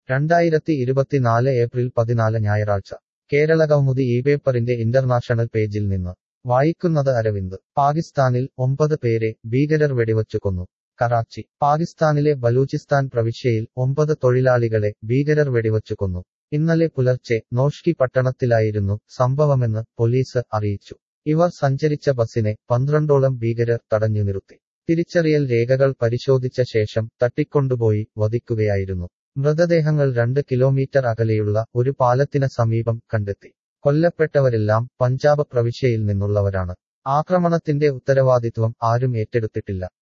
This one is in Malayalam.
രണ്ടായിരത്തി ഇരുപത്തിനാല് ഏപ്രിൽ പതിനാല് ഞായറാഴ്ച കേരള കൗമുദി ഈ പേപ്പറിന്റെ ഇന്റർനാഷണൽ പേജിൽ നിന്ന് വായിക്കുന്നത് അരവിന്ദ് പാകിസ്ഥാനിൽ ഒമ്പത് പേരെ ഭീകരർ വെടിവച്ചു കൊന്നു കറാച്ചി പാകിസ്ഥാനിലെ ബലൂചിസ്ഥാൻ പ്രവിശ്യയിൽ ഒമ്പത് തൊഴിലാളികളെ ഭീകരർ വെടിവച്ചു കൊന്നു ഇന്നലെ പുലർച്ചെ നോഷ്കി പട്ടണത്തിലായിരുന്നു സംഭവമെന്ന് പോലീസ് അറിയിച്ചു ഇവർ സഞ്ചരിച്ച ബസിനെ പന്ത്രണ്ടോളം ഭീകരർ തടഞ്ഞു നിർത്തി തിരിച്ചറിയൽ രേഖകൾ പരിശോധിച്ച ശേഷം തട്ടിക്കൊണ്ടുപോയി വധിക്കുകയായിരുന്നു മൃതദേഹങ്ങൾ രണ്ട് കിലോമീറ്റർ അകലെയുള്ള ഒരു പാലത്തിന് സമീപം കണ്ടെത്തി കൊല്ലപ്പെട്ടവരെല്ലാം പഞ്ചാബ് പ്രവിശ്യയിൽ നിന്നുള്ളവരാണ് ആക്രമണത്തിന്റെ ഉത്തരവാദിത്വം ആരും ഏറ്റെടുത്തിട്ടില്ല